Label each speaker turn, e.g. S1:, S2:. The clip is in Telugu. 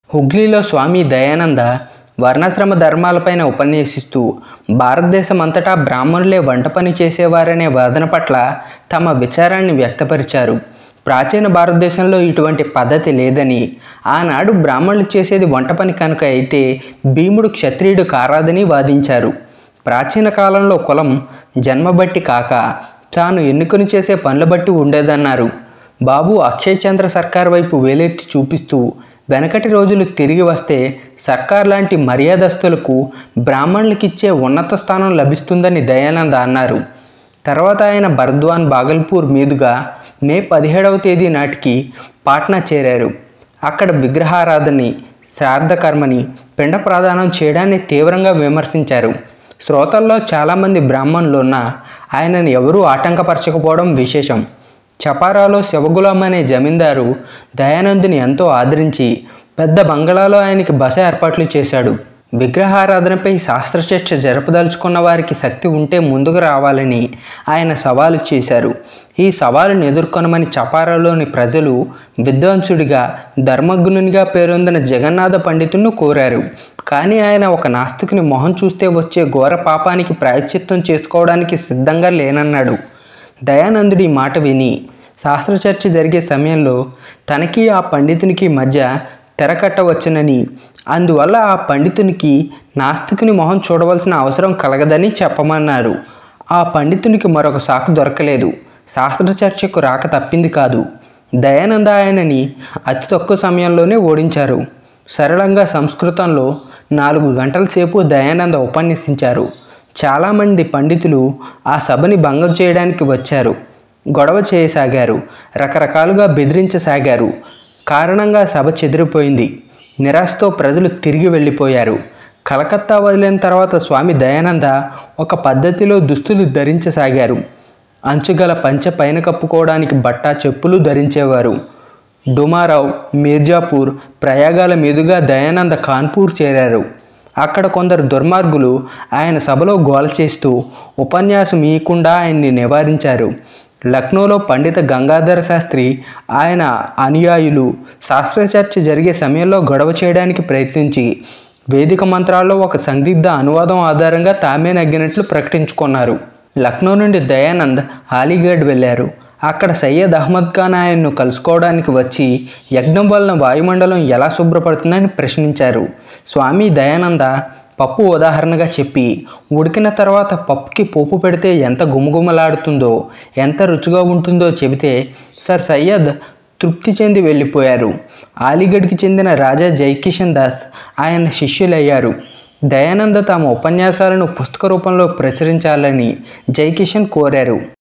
S1: హుగ్లీలో స్వామి దయానంద వర్ణాశ్రమ ధర్మాలపైన ఉపన్యసిస్తూ భారతదేశం అంతటా బ్రాహ్మణులే వంట పని చేసేవారనే వాదన పట్ల తమ విచారాన్ని వ్యక్తపరిచారు ప్రాచీన భారతదేశంలో ఇటువంటి పద్ధతి లేదని ఆనాడు బ్రాహ్మణులు చేసేది వంట పని కనుక అయితే భీముడు క్షత్రియుడు కారాదని వాదించారు ప్రాచీన కాలంలో కులం జన్మబట్టి కాక తాను ఎన్నుకొని చేసే పనుల బట్టి ఉండేదన్నారు బాబు అక్షయ్ చంద్ర సర్కార్ వైపు వేలెత్తి చూపిస్తూ వెనకటి రోజులు తిరిగి వస్తే సర్కార్ లాంటి మర్యాదస్తులకు బ్రాహ్మణులకిచ్చే ఉన్నత స్థానం లభిస్తుందని దయానంద అన్నారు తర్వాత ఆయన బర్ద్వాన్ బాగల్పూర్ మీదుగా మే పదిహేడవ తేదీ నాటికి పాట్నా చేరారు అక్కడ విగ్రహారాధనని శ్రాద్ధ కర్మని పిండ ప్రదానం చేయడాన్ని తీవ్రంగా విమర్శించారు శ్రోతల్లో చాలామంది బ్రాహ్మణులు ఉన్నా ఆయనను ఎవరూ ఆటంకపరచకపోవడం విశేషం చపారాలో శివగులాం అనే జమీందారు దయానందుని ఎంతో ఆదరించి పెద్ద బంగళాలో ఆయనకి బస ఏర్పాట్లు చేశాడు విగ్రహారాధనపై శాస్త్రచర్చ జరపదలుచుకున్న వారికి శక్తి ఉంటే ముందుకు రావాలని ఆయన సవాలు చేశారు ఈ సవాలును ఎదుర్కొనమని చపారాలోని ప్రజలు విద్వాంసుడిగా ధర్మజ్ఞునిగా పేరొందిన జగన్నాథ పండితుడిని కోరారు కానీ ఆయన ఒక నాస్తికుని మొహం చూస్తే వచ్చే ఘోర పాపానికి ప్రాయశ్చిత్తం చేసుకోవడానికి సిద్ధంగా లేనన్నాడు దయానందుడి మాట విని శాస్త్రచర్చ జరిగే సమయంలో తనకి ఆ పండితునికి మధ్య తెరకట్టవచ్చునని అందువల్ల ఆ పండితునికి నాస్తికుని మొహం చూడవలసిన అవసరం కలగదని చెప్పమన్నారు ఆ పండితునికి మరొక సాకు దొరకలేదు శాస్త్రచర్చకు రాక తప్పింది కాదు దయానంద ఆయనని అతి తక్కువ సమయంలోనే ఓడించారు సరళంగా సంస్కృతంలో నాలుగు గంటల సేపు దయానంద ఉపన్యసించారు చాలామంది పండితులు ఆ సభని భంగం చేయడానికి వచ్చారు గొడవ చేయసాగారు రకరకాలుగా బెదిరించసాగారు కారణంగా సభ చెదిరిపోయింది నిరాశతో ప్రజలు తిరిగి వెళ్ళిపోయారు కలకత్తా వదిలిన తర్వాత స్వామి దయానంద ఒక పద్ధతిలో దుస్తులు ధరించసాగారు అంచుగల పంచె పైన కప్పుకోవడానికి బట్టా చెప్పులు ధరించేవారు డుమారావు మీర్జాపూర్ ప్రయాగాల మీదుగా దయానంద కాన్పూర్ చేరారు అక్కడ కొందరు దుర్మార్గులు ఆయన సభలో గోల చేస్తూ ఉపన్యాసం ఇవ్వకుండా ఆయన్ని నివారించారు లక్నోలో పండిత గంగాధర శాస్త్రి ఆయన అనుయాయులు శాస్త్రచర్చ జరిగే సమయంలో గొడవ చేయడానికి ప్రయత్నించి వేదిక మంత్రాల్లో ఒక సందిగ్ధ అనువాదం ఆధారంగా తామే నగ్గినట్లు ప్రకటించుకున్నారు లక్నో నుండి దయానంద్ అలీగఢ్ వెళ్ళారు అక్కడ సయ్యద్ అహ్మద్ ఖాన్ ఆయన్ను కలుసుకోవడానికి వచ్చి యజ్ఞం వలన వాయుమండలం ఎలా శుభ్రపడుతుందని ప్రశ్నించారు స్వామి దయానంద పప్పు ఉదాహరణగా చెప్పి ఉడికిన తర్వాత పప్పుకి పోపు పెడితే ఎంత గుమగుమలాడుతుందో ఎంత రుచిగా ఉంటుందో చెబితే సర్ సయ్యద్ తృప్తి చెంది వెళ్ళిపోయారు అలీగఢ్కి చెందిన రాజా జైకిషన్ దాస్ ఆయన శిష్యులయ్యారు దయానంద తమ ఉపన్యాసాలను పుస్తక రూపంలో ప్రచురించాలని జైకిషన్ కోరారు